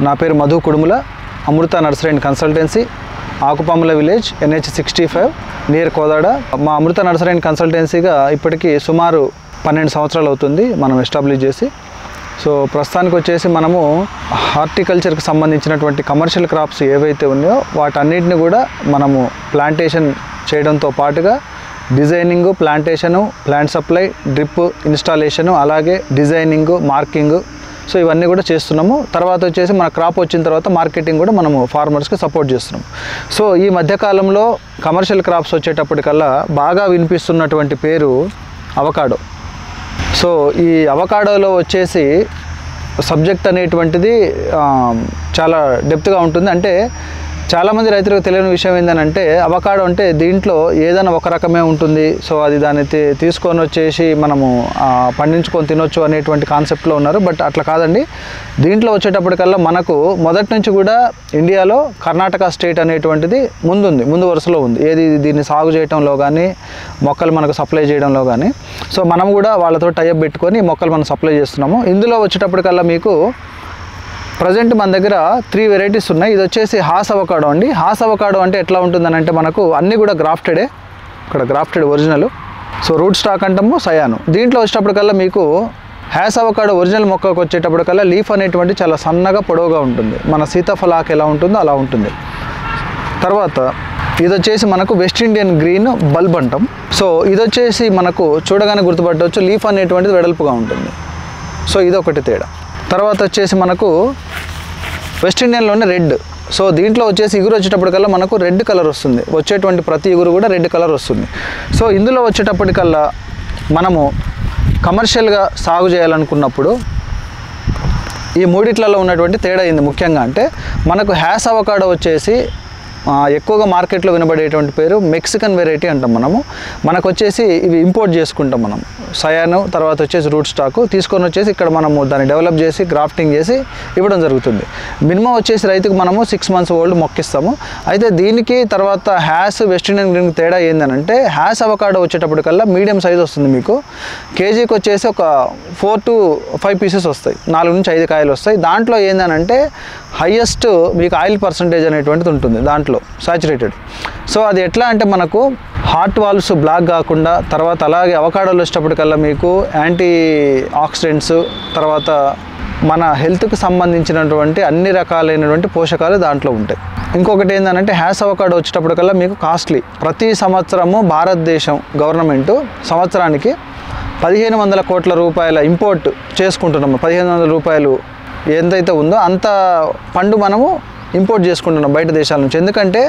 నా పేరు Madhu Kudumula Amrutha nursery and consultancy Akupamula village NH sixty five near Kodad మా అమృత నర్సరీ అండ్ కన్సల్టెన్సీగా ఇప్పటికీ సుమారు పన్నెండు సంవత్సరాలు అవుతుంది మనం ఎస్టాబ్లిష్ చేసి సో ప్రస్తుతానికి వచ్చేసి మనము హార్టికల్చర్కి సంబంధించినటువంటి కమర్షియల్ క్రాప్స్ ఏవైతే ఉన్నాయో వాటన్నిటిని కూడా మనము ప్లాంటేషన్ చేయడంతో పాటుగా designing plantation plant supply drip installation అలాగే డిజైనింగ్ మార్కింగ్ సో ఇవన్నీ కూడా చేస్తున్నాము తర్వాత వచ్చేసి మన క్రాప్ వచ్చిన తర్వాత మార్కెటింగ్ కూడా మనము ఫార్మర్స్కి సపోర్ట్ చేస్తున్నాము సో ఈ మధ్యకాలంలో కమర్షియల్ క్రాప్స్ వచ్చేటప్పటికల్లా బాగా వినిపిస్తున్నటువంటి పేరు అవకాడో సో ఈ అవకాడోలో వచ్చేసి సబ్జెక్ట్ అనేటువంటిది ఆ, చాలా డెప్త్గా ఉంటుంది అంటే చాలామంది రైతులకు తెలియని విషయం ఏంటంటే అవకాడో అంటే దీంట్లో ఏదైనా ఒక రకమే ఉంటుంది సో అది దాన్ని తీ- తీసుకొని వచ్చేసి మనము ఆ, పండించుకొని తినొచ్చు అనేటువంటి కాన్సెప్ట్లో ఉన్నారు బట్ అట్లా కాదండి దీంట్లో వచ్చేటప్పటికల్లా మనకు మొదటి నుంచి కూడా ఇండియాలో కర్ణాటక స్టేట్ అనేటువంటిది ముందుంది ముందు వరుసలో ఉంది ఏది దీన్ని సాగు చేయడంలో కానీ మొక్కలు మనకు సప్లై చేయడంలో కానీ సో మనం కూడా వాళ్ళతో టైప్ పెట్టుకొని ఈ మొక్కలు మనం సప్లై చేస్తున్నాము ఇందులో వచ్చేటప్పటికల్లా మీకు ప్రజెంట్ మన దగ్గర త్రీ వెరైటీస్ ఉన్నాయి ఇది వచ్చేసి హాస్ అవకాడో అండి హాస్ అవకాడో అంటే ఎట్లా ఉంటుందని అంటే మనకు అన్నీ కూడా గ్రాఫ్టెడే ఇక్కడ grafted original so root stock అంటాము సయాను దీంట్లో వచ్చేటప్పటికల్లా మీకు హ్యాస్ అవకాడో ఒరిజినల్ మొక్కకు వచ్చేటప్పటికల్లా లీఫ్ అనేటువంటి చాలా సన్నగా పొడవుగా ఉంటుంది మన సీతాఫలాక్ ఎలా ఉంటుందో అలా ఉంటుంది తర్వాత ఇది వచ్చేసి మనకు వెస్ట్ ఇండియన్ గ్రీన్ బల్బ్ అంటాం సో ఇది వచ్చేసి మనకు చూడగానే గుర్తుపట్టవచ్చు లీఫ్ అనేటువంటిది వెడల్పుగా ఉంటుంది సో ఇది ఒకటి తేడా తర్వాత వచ్చేసి మనకు వెస్ట్ ఇండియన్లోనే రెడ్ సో దీంట్లో వచ్చేసి ఇగురు వచ్చేటప్పటికల్లా మనకు రెడ్ కలర్ వస్తుంది వచ్చేటువంటి ప్రతి ఇగురు కూడా రెడ్ కలర్ వస్తుంది సో ఇందులో వచ్చేటప్పటికల్లా మనము కమర్షియల్గా సాగు చేయాలనుకున్నప్పుడు ఈ మూడిట్లలో ఉన్నటువంటి తేడా ఏంది ముఖ్యంగా అంటే మనకు హ్యాస్ అవకాడో వచ్చేసి ఆ, ఎక్కువగా మార్కెట్లో వినబడేటువంటి పేరు మెక్సికన్ వెరైటీ అంటాం మనము మనకు వచ్చేసి ఇవి ఇంపోర్ట్ చేసుకుంటాం మనం సయాను తర్వాత వచ్చేసి రూట్ స్టాక్ తీసుకొని వచ్చేసి ఇక్కడ మనము దాన్ని డెవలప్ చేసి గ్రాఫ్టింగ్ చేసి ఇవ్వడం జరుగుతుంది మినిమం వచ్చేసి రైతుకు మనము సిక్స్ మంత్స్ ఓల్డ్ మొక్కిస్తాము అయితే దీనికి తర్వాత హ్యాస్ వెస్ట్ ఇండియన్ గ్రీన్ తేడా ఏంటంటే హ్యాస్ అవకాడో వచ్చేటప్పటికల్లా మీడియం సైజ్ వస్తుంది మీకు కేజీకి వచ్చేసి ఒక ఫోర్ టు ఫైవ్ పీసెస్ వస్తాయి నాలుగు నుంచి ఐదు కాయలు వస్తాయి దాంట్లో ఏంటంటే హయ్యెస్ట్ మీకు ఆయిల్ పర్సంటేజ్ అనేటువంటిది ఉంటుంది దాంట్లో సాచురేటెడ్ సో అది ఎట్లా అంటే మనకు హార్ట్ వాల్వ్స్ బ్లాక్ కాకుండా తర్వాత అలాగే అవకాడోలు వచ్చేటప్పటికల్లా మీకు యాంటీ ఆక్సిడెంట్స్ తర్వాత మన హెల్త్కి సంబంధించినటువంటి అన్ని రకాలైనటువంటి పోషకాలు దాంట్లో ఉంటాయి ఇంకొకటి ఏంటంటే హ్యాస్ అవకాడో వచ్చేటప్పటికల్లా మీకు కాస్ట్లీ ప్రతి సంవత్సరము భారతదేశం గవర్నమెంట్ సంవత్సరానికి పదిహేను వందల కోట్ల రూపాయల ఇంపోర్ట్ చేసుకుంటున్నాము పదిహేను వందల రూపాయలు ఎంతైతే ఉందో అంత పండు మనము ఇంపోర్ట్ చేసుకుంటున్నాం బయట దేశాల నుంచి ఎందుకంటే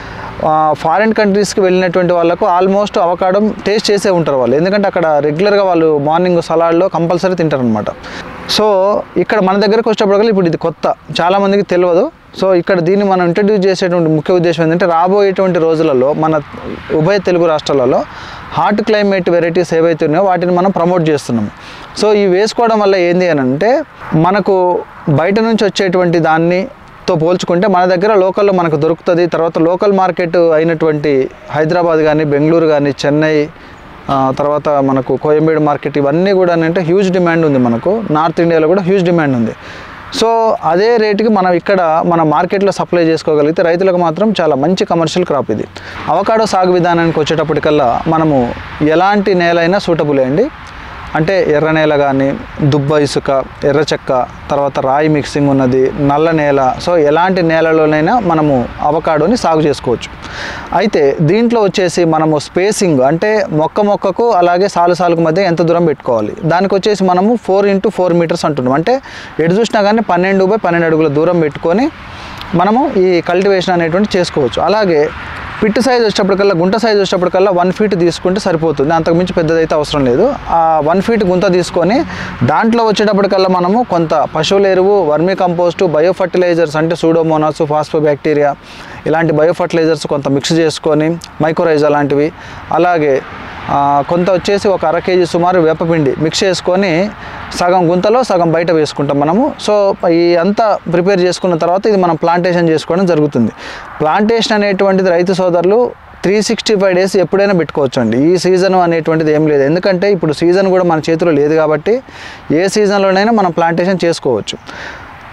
ఫారిన్ కంట్రీస్కి వెళ్ళినటువంటి వాళ్ళకు ఆల్మోస్ట్ అవకాడం టేస్ట్ చేసే ఉంటారు వాళ్ళు ఎందుకంటే అక్కడ రెగ్యులర్గా వాళ్ళు మార్నింగ్ సలాడ్లో కంపల్సరీ తింటారనమాట సో ఇక్కడ మన దగ్గరకు వచ్చేటప్పటికల్లా ఇప్పుడు ఇది కొత్త చాలామందికి తెలియదు సో ఇక్కడ దీన్ని మనం ఇంట్రడ్యూస్ చేసేటువంటి ముఖ్య ఉద్దేశం ఏంటంటే రాబోయేటువంటి రోజులలో మన ఉభయ తెలుగు రాష్ట్రాలలో హాట్ క్లైమేట్ వెరైటీస్ ఏవైతే ఉన్నాయో వాటిని మనం ప్రమోట్ చేస్తున్నాం సో ఇవి వేసుకోవడం వల్ల ఏంది అని అంటే మనకు బయట నుంచి వచ్చేటువంటి దాన్ని తో పోల్చుకుంటే మన దగ్గర లోకల్లో మనకు దొరుకుతుంది తర్వాత లోకల్ మార్కెట్ అయినటువంటి హైదరాబాద్ కానీ బెంగళూరు కానీ చెన్నై ఆ, తర్వాత మనకు కోయంబేడు మార్కెట్ ఇవన్నీ కూడా అంటే హ్యూజ్ డిమాండ్ ఉంది మనకు నార్త్ ఇండియాలో కూడా హ్యూజ్ డిమాండ్ ఉంది సో అదే రేటుకి మనం ఇక్కడ మన మార్కెట్లో సప్లై చేసుకోగలిగితే రైతులకు మాత్రం చాలా మంచి కమర్షియల్ క్రాప్ ఇది అవకాడో సాగు విధానానికి వచ్చేటప్పటికల్లా మనము ఎలాంటి నేల అయినా సూటబుల్ అండి అంటే ఎర్ర నేల కానీ దుబ్బ ఇసుక ఎర్ర చెక్క తర్వాత రాయి మిక్సింగ్ ఉన్నది నల్ల నేల సో ఎలాంటి నేలలోనైనా మనము అవకాడోని సాగు చేసుకోవచ్చు అయితే దీంట్లో వచ్చేసి మనము స్పేసింగ్ అంటే మొక్క మొక్కకు అలాగే సాలు సాలుకు మధ్య ఎంత దూరం పెట్టుకోవాలి దానికి వచ్చేసి మనము ఫోర్ ఇంటూ ఫోర్ మీటర్స్ అంటున్నాం అంటే ఎటు చూసినా కానీ పన్నెండు బై పన్నెండు అడుగుల దూరం పెట్టుకొని మనము ఈ కల్టివేషన్ అనేటువంటి చేసుకోవచ్చు అలాగే పిట్ సైజ్ వచ్చేటప్పటికల్లా గుంట సైజ్ వచ్చేటప్పటికల్లా వన్ ఫీట్ తీసుకుంటే సరిపోతుంది అంతకు మించి పెద్దదైతే అవసరం లేదు ఆ వన్ ఫీట్ గుంత తీసుకొని దాంట్లో వచ్చేటప్పటికల్లా మనము కొంత పశువుల ఎరువు వర్మీ కంపోస్ట్ బయో ఫర్టిలైజర్స్ అంటే సూడోమోనాస్ ఫాస్ఫో బ్యాక్టీరియా ఇలాంటి బయో ఫర్టిలైజర్స్ కొంత మిక్స్ చేసుకొని మైక్రోరైజ్ అలాంటివి అలాగే ఆ, కొంత వచ్చేసి ఒక అర కేజీ సుమారు వేపపిండి మిక్స్ చేసుకొని సగం గుంతలో సగం బయట వేసుకుంటాం మనము సో ఈ అంతా ప్రిపేర్ చేసుకున్న తర్వాత ఇది మనం ప్లాంటేషన్ చేసుకోవడం జరుగుతుంది ప్లాంటేషన్ అనేటువంటిది రైతు సోదరులు త్రీ సిక్స్టీ ఫైవ్ డేస్ ఎప్పుడైనా పెట్టుకోవచ్చు అండి ఈ సీజన్ అనేటువంటిది ఏం లేదు ఎందుకంటే ఇప్పుడు సీజన్ కూడా మన చేతిలో లేదు కాబట్టి ఏ సీజన్లోనైనా మనం ప్లాంటేషన్ చేసుకోవచ్చు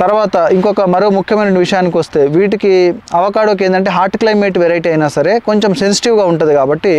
తర్వాత ఇంకొక మరో ముఖ్యమైన విషయానికి వస్తే వీటికి అవకాడోకి ఏంటంటే హాట్ క్లైమేట్ వెరైటీ అయినా సరే కొంచెం సెన్సిటివ్గా ఉంటుంది కాబట్టి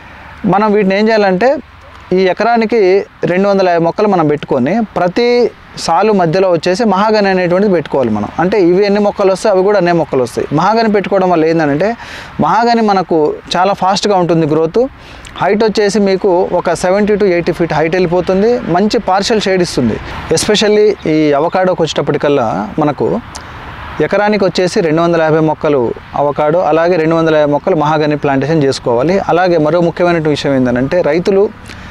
మనం వీటిని ఏం చేయాలంటే ఈ ఎకరానికి రెండు వందల యాభై మొక్కలు మనం పెట్టుకొని ప్రతి సాలు మధ్యలో వచ్చేసి మహాగని అనేటువంటిది పెట్టుకోవాలి మనం అంటే ఇవి ఎన్ని మొక్కలు వస్తాయి అవి కూడా అన్ని మొక్కలు వస్తాయి మహాగని పెట్టుకోవడం వల్ల ఏంటంటే మహాగని మనకు చాలా ఫాస్ట్గా ఉంటుంది గ్రోత్ హైట్ వచ్చేసి మీకు ఒక seventy to eighty feet height వెళ్ళిపోతుంది మంచి పార్షల్ షేడ్ ఇస్తుంది ఎస్పెషల్లీ ఈ అవకాడోకి వచ్చేటప్పటికల్లా మనకు ఎకరానికి వచ్చేసి రెండు వందల యాభై మొక్కలు అవకాడో అలాగే రెండు వందల యాభై మొక్కలు మహాగని ప్లాంటేషన్ చేసుకోవాలి అలాగే మరో ముఖ్యమైన విషయం ఏంటంటే రైతులు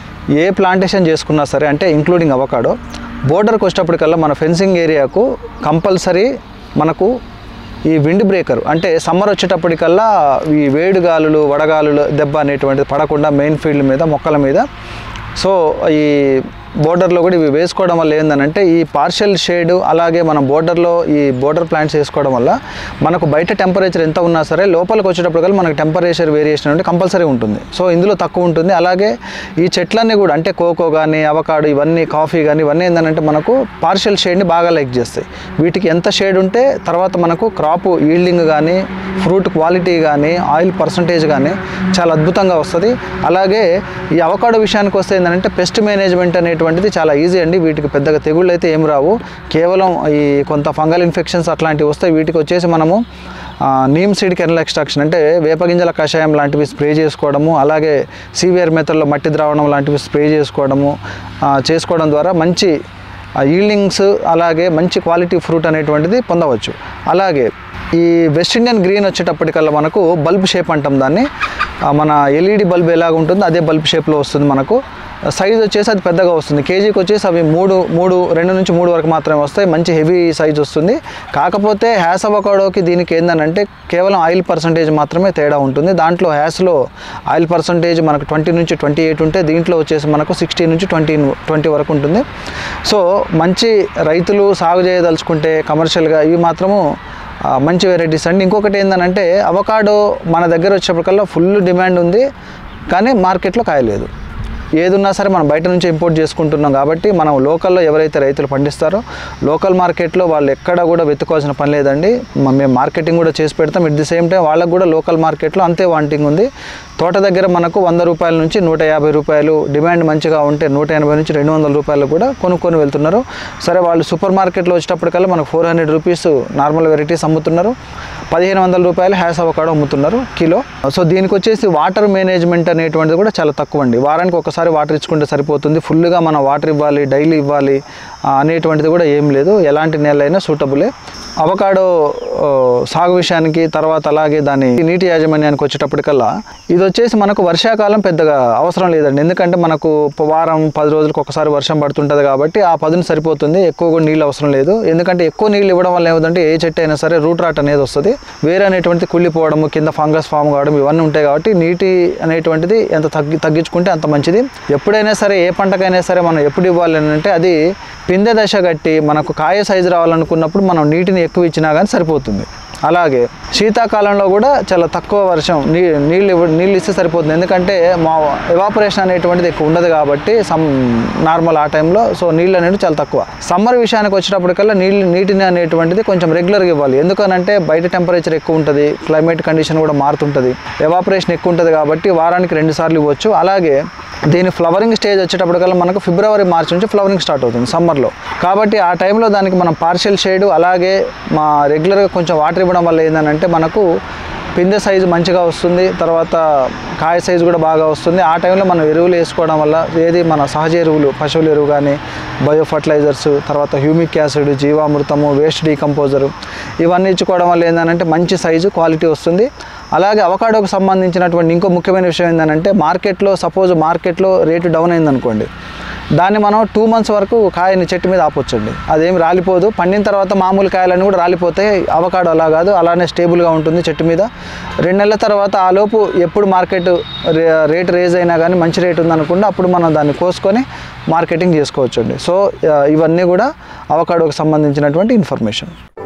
ఏ ప్లాంటేషన్ చేసుకున్నా సరే అంటే ఇంక్లూడింగ్ అవకాడో బోర్డర్కి వచ్చేటప్పటికల్లా మన ఫెన్సింగ్ ఏరియాకు కంపల్సరీ మనకు ఈ విండ్ బ్రేకర్ అంటే సమ్మర్ వచ్చేటప్పటికల్లా ఈ వేడి గాలులు వడగాలులు దెబ్బ అనేటువంటిది పడకుండా మెయిన్ ఫీల్డ్ మీద మొక్కల మీద సో ఈ బోర్డర్లో కూడా ఇవి వేసుకోవడం వల్ల ఏంటంటే ఈ పార్షల్ షేడ్ అలాగే మనం బోర్డర్లో ఈ బోర్డర్ ప్లాంట్స్ వేసుకోవడం వల్ల మనకు బయట టెంపరేచర్ ఎంత ఉన్నా సరే లోపలికి వచ్చేటప్పటికల్లా మనకు టెంపరేచర్ వేరియేషన్ అంటే కంపల్సరీ ఉంటుంది సో ఇందులో తక్కువ ఉంటుంది అలాగే ఈ చెట్లన్నీ కూడా అంటే కోకో కానీ అవకాడో ఇవన్నీ కాఫీ కానీ ఇవన్నీ ఏంటంటే మనకు పార్షల్ షేడ్ని బాగా లైక్ చేస్తాయి వీటికి ఎంత షేడ్ ఉంటే తర్వాత మనకు క్రాప్ ఈల్డింగ్ కానీ ఫ్రూట్ క్వాలిటీ కానీ ఆయిల్ పర్సంటేజ్ కానీ చాలా అద్భుతంగా వస్తుంది అలాగే ఈ అవకాడో విషయానికి వస్తే ఏంటంటే పెస్ట్ మేనేజ్మెంట్ అనేటువంటిది చాలా ఈజీ అండి వీటికి పెద్దగా తెగుళ్ళు అయితే ఏం రావు కేవలం ఈ కొంత ఫంగల్ ఇన్ఫెక్షన్స్ అట్లాంటివి వస్తాయి వీటికి వచ్చేసి మనము ఆ, నీమ్ సీడ్ కెర్నల్ ఎక్స్ట్రాక్షన్ అంటే వేపగింజల కషాయం లాంటివి స్ప్రే చేసుకోవడము అలాగే సీవియర్ మెథడ్లో మట్టి ద్రావణం లాంటివి స్ప్రే చేసుకోవడము ఆ, చేసుకోవడం ద్వారా మంచి ఈల్డింగ్స్ అలాగే మంచి క్వాలిటీ ఫ్రూట్ అనేటువంటిది పొందవచ్చు అలాగే ఈ వెస్ట్ ఇండియన్ గ్రీన్ వచ్చేటప్పటికల్లా మనకు బల్బ్ షేప్ అంటాం దాన్ని ఆ, మన ఎల్ఈడి బల్బ్ ఎలాగ ఉంటుందో అదే బల్బ్ షేప్లో వస్తుంది మనకు సైజ్ వచ్చేసి అది పెద్దగా వస్తుంది కేజీకి వచ్చేసి అవి మూడు మూడు రెండు నుంచి మూడు వరకు మాత్రమే వస్తాయి మంచి హెవీ సైజ్ వస్తుంది కాకపోతే హ్యాస్ అవకాడోకి దీనికి ఏంటంటే కేవలం ఆయిల్ పర్సంటేజ్ మాత్రమే తేడా ఉంటుంది దాంట్లో హ్యాస్లో ఆయిల్ పర్సంటేజ్ మనకు ట్వంటీ నుంచి ట్వంటీ ఎయిట్ ఉంటే దీంట్లో వచ్చేసి మనకు సిక్స్టీ నుంచి ట్వంటీ ట్వంటీ వరకు ఉంటుంది సో మంచి రైతులు సాగు చేయదలుచుకుంటే కమర్షియల్గా ఇవి మాత్రము ఆ, మంచి వెరైటీస్ అండి ఇంకొకటి ఏంటంటే అవకాడో మన దగ్గర వచ్చేప్పటికల్లా ఫుల్ డిమాండ్ ఉంది కానీ మార్కెట్లో కాయలేదు ఏది ఉన్నా సరే మనం బయట నుంచి ఇంపోర్ట్ చేసుకుంటున్నాం కాబట్టి మనం లోకల్లో ఎవరైతే రైతులు పండిస్తారో లోకల్ మార్కెట్లో వాళ్ళు ఎక్కడ కూడా వెతుకోవాల్సిన పని లేదండి మ- మేము మార్కెటింగ్ కూడా చేసి పెడతాం ఎట్ ది సేమ్ టైం వాళ్ళకు కూడా లోకల్ మార్కెట్లో అంతే వాంటింగ్ ఉంది తోట దగ్గర మనకు వంద రూపాయల నుంచి నూట యాభై రూపాయలు డిమాండ్ మంచిగా ఉంటే నూట ఎనభై నుంచి రెండు వందల రూపాయలు కూడా కొనుక్కొని వెళ్తున్నారు సరే వాళ్ళు సూపర్ మార్కెట్లో వచ్చేటప్పటికల్లా మనకు four hundred rupees normal varieties అమ్ముతున్నారు పదిహేను వందల రూపాయలు హ్యాస్ అవకాడో అమ్ముతున్నారు కిలో సో దీనికి వచ్చేసి వాటర్ మేనేజ్మెంట్ అనేటువంటిది కూడా చాలా తక్కువ అండి వారానికి ఒకసారి వాటర్ ఇచ్చుకుంటే సరిపోతుంది ఫుల్గా మనం వాటర్ ఇవ్వాలి డైలీ ఇవ్వాలి ఆ, అనేటువంటిది కూడా ఏం లేదు ఎలాంటి నెల అయినా సూటబులే అవకాడో ఆ, సాగు విషయానికి తర్వాత అలాగే దాని నీటి యాజమాన్యానికి వచ్చేటప్పటికల్లా ఇది వచ్చేసి మనకు వర్షాకాలం పెద్దగా అవసరం లేదండి ఎందుకంటే మనకు ప- వారం పది రోజులకు ఒకసారి వర్షం పడుతుంటుంది కాబట్టి ఆ పదును సరిపోతుంది ఎక్కువ కూడా నీళ్ళు అవసరం లేదు ఎందుకంటే ఎక్కువ నీళ్ళు ఇవ్వడం వల్ల ఏమవుతుందంటే ఏ చెట్టు అయినా సరే రూట్ రాట్ అనేది వస్తుంది వేరే అనేటువంటిది కుళ్ళిపోవడము కింద ఫంగస్ ఫామ్ కావడం ఇవన్నీ ఉంటాయి కాబట్టి నీటి అనేటువంటిది ఎంత తగ్గి తగ్గించుకుంటే అంత మంచిది ఎప్పుడైనా సరే ఏ పంటకైనా సరే మనం ఎప్పుడు ఇవ్వాలి అని అంటే అది పిందె దశ కట్టి మనకు కాయ సైజు రావాలనుకున్నప్పుడు మనం నీటిని ఎక్కువ ఇచ్చినా కానీ సరిపోతుంది అలాగే శీతాకాలంలో కూడా చాలా తక్కువ వర్షం నీ నీళ్ళు ఇవ్వ నీళ్ళు ఇస్తే సరిపోతుంది ఎందుకంటే మా ఎవాపరేషన్ అనేటువంటిది ఎక్కువ ఉండదు కాబట్టి సమ్ నార్మల్ ఆ టైంలో సో నీళ్ళు అనేవి చాలా తక్కువ సమ్మర్ విషయానికి వచ్చేటప్పటికల్లా నీళ్ళు నీటిని అనేటువంటిది కొంచెం రెగ్యులర్గా ఇవ్వాలి ఎందుకనంటే బయట టెంపరేచర్ ఎక్కువ ఉంటుంది క్లైమేట్ కండిషన్ కూడా మారుతుంటుంది ఎవాపరేషన్ ఎక్కువ ఉంటుంది కాబట్టి వారానికి రెండు సార్లు ఇవ్వచ్చు అలాగే దీని ఫ్లవరింగ్ స్టేజ్ వచ్చేటప్పటికల్లా మనకు ఫిబ్రవరి మార్చి నుంచి ఫ్లవరింగ్ స్టార్ట్ అవుతుంది సమ్మర్లో కాబట్టి ఆ టైంలో దానికి మనం పార్షియల్ షేడ్ అలాగే మా రెగ్యులర్గా కొంచెం వాటర్ ఇవ్వడం వల్ల ఏంటంటే మనకు పిందె సైజు మంచిగా వస్తుంది తర్వాత కాయ సైజు కూడా బాగా వస్తుంది ఆ టైంలో మనం ఎరువులు వేసుకోవడం వల్ల ఏది మన సహజ ఎరువులు పశువుల ఎరువు కానీ బయో ఫర్టిలైజర్స్ తర్వాత హ్యూమిక్ యాసిడ్ జీవామృతము వేస్ట్ డీకంపోజరు ఇవన్నీ ఇచ్చుకోవడం వల్ల ఏంటంటే మంచి సైజు క్వాలిటీ వస్తుంది అలాగే అవకాడోకు సంబంధించినటువంటి ఇంకో ముఖ్యమైన విషయం ఏంటంటే మార్కెట్లో సపోజ్ మార్కెట్లో రేటు డౌన్ అయిందనుకోండి దాన్ని మనం టూ మంత్స్ వరకు కాయని చెట్టు మీద ఆపొచ్చండి అదేం రాలిపోదు పండిన తర్వాత మామూలు కాయలన్నీ కూడా రాలిపోతాయి అవకాడో అలా కాదు అలానే స్టేబుల్గా ఉంటుంది చెట్టు మీద రెండు నెలల తర్వాత ఆ లోపు ఎప్పుడు మార్కెట్ రే- రేట్ రేజ్ అయినా కానీ మంచి రేట్ ఉందనుకుంటే అప్పుడు మనం దాన్ని కోసుకొని మార్కెటింగ్ చేసుకోవచ్చండి సో ఆ, ఇవన్నీ కూడా అవకాడోకి సంబంధించినటువంటి ఇన్ఫర్మేషన్